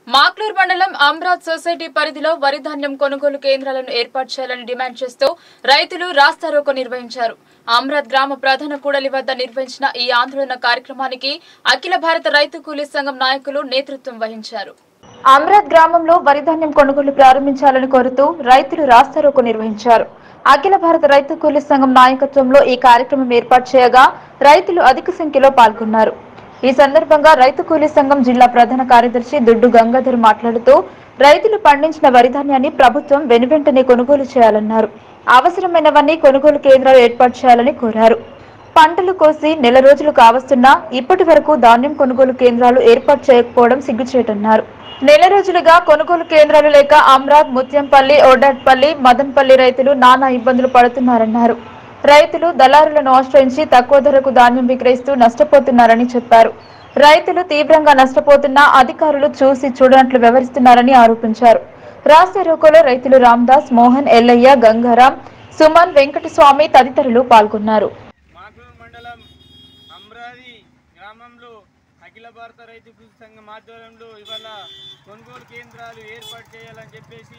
మాక్లూర్ మండలం అమ్రాజ్ సొసైటీ పరిధిలో వరి ధాన్యం కొనుగోలు కేంద్రాలను ఏర్పాటు చేయాలని డిమాండ్ చేస్తూ రైతులు రాస్తారోకో నిర్వహించారు అమ్రాద్ గ్రామ ప్రధాన కూడలి వద్ద నిర్వహించిన ఈ ఆందోళన కార్యక్రమానికి అఖిల భారత రైతు కూలీ సంఘం నాయకులు నేతృత్వం వహించారు అమ్రాద్ గ్రామంలో వరి ధాన్యం కొనుగోలు ప్రారంభించాలని కోరుతూ రైతులు రాస్తారోకో నిర్వహించారు అఖిల భారత రైతు కూలీ సంఘం నాయకత్వంలో ఈ కార్యక్రమం ఏర్పాటు చేయగా రైతులు అధిక సంఖ్యలో పాల్గొన్నారు ఈ సందర్భంగా రైతు కూలీ సంఘం జిల్లా ప్రధాన కార్యదర్శి దుడ్డు గంగాధర్ మాట్లాడుతూ రైతులు పండించిన వరి ధాన్యాన్ని ప్రభుత్వం వెనువెంటనే కొనుగోలు చేయాలన్నారు అవసరమైనవన్నీ కొనుగోలు కేంద్రాలు ఏర్పాటు చేయాలని కోరారు పంటలు కోసి నెల రోజులు కావస్తున్నా ఇప్పటి వరకు ధాన్యం కొనుగోలు కేంద్రాలు ఏర్పాటు చేయకపోవడం సిగ్గుచేటన్నారు నెల రోజులుగా కొనుగోలు కేంద్రాలు లేక అమ్రాద్ ముత్యంపల్లి ఓడాట్పల్లి మదన్పల్లి రైతులు నానా ఇబ్బందులు పడుతున్నారన్నారు రైతులు దళారులను ఆశ్రయించి తక్కువ ధరకు ధాన్యం విక్రయిస్తూ నష్టపోతున్నారని చెప్పారు రైతులు తీవ్రంగా నష్టపోతున్నా అధికారులు చూసి చూడనట్లు వ్యవహరిస్తున్నారని ఆరోపించారు రాష్ట్ర రోకోలో రైతులు రామ్దాస్ మోహన్ ఎల్లయ్య గంగారాం సుమన్ వెంకటస్వామి తదితరులు పాల్గొన్నారు మాకూరు మండలం అమ్రాది గ్రామంలో అఖిల భారత రైతు కృషి సంఘం ఆధ్వర్యంలో ఇవాళ కొనుగోలు కేంద్రాలు ఏర్పాటు చేయాలని చెప్పేసి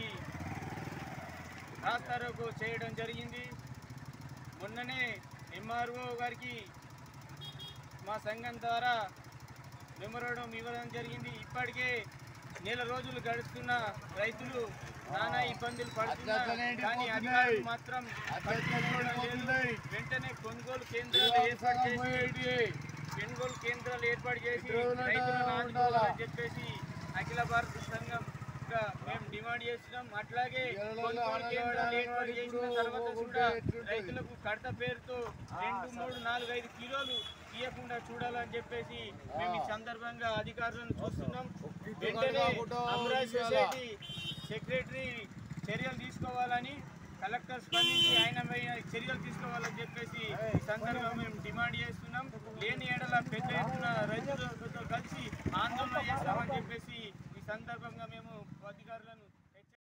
రాస్తారోకు చేయడం జరిగింది మొన్ననే ఎంఆర్ఓ గారికి మా సంఘం ద్వారా మెమోరాండం ఇవ్వడం జరిగింది ఇప్పటికే నెల రోజులు గడుస్తున్న రైతులు నానా ఇబ్బందులు పడుతున్నారు కానీ అధికారులు మాత్రం పట్టించుకోవడం లేదు. వెంటనే కొనుగోలు కేంద్రాలు ఏర్పాటు చేసి కొనుగోలు కేంద్రాలు ఏర్పాటు చేసి రైతులను ఆదుకోవాలని చెప్పేసి అఖిల భారత సంఘం గా మేము డిమాండ్ చేస్తున్నాం అట్లాగే కొనుగోలు కేంద్రాలు ఏర్పాటు చేసిన తర్వాత కూడా రైతులకు కడత పేరుతో రెండు మూడు నాలుగు ఐదు కిలోలు తీయకుండా చూడాలని చెప్పేసి మేము ఈ సందర్భంగా అధికారులను చూస్తున్నాం వెంటనే అమరావతి సొసైటీ సెక్రటరీ చర్యలు తీసుకోవాలని కలెక్టర్ స్పందించి ఆయన పైన చర్యలు తీసుకోవాలని చెప్పేసి ఈ సందర్భంగా మేము డిమాండ్ చేస్తున్నాం లేని ఏడల పెద్ద ఎత్తున రైతులతో కలిసి ఆందోళన చేస్తామని చెప్పేసి ఈ సందర్భంగా మేము అధికారులను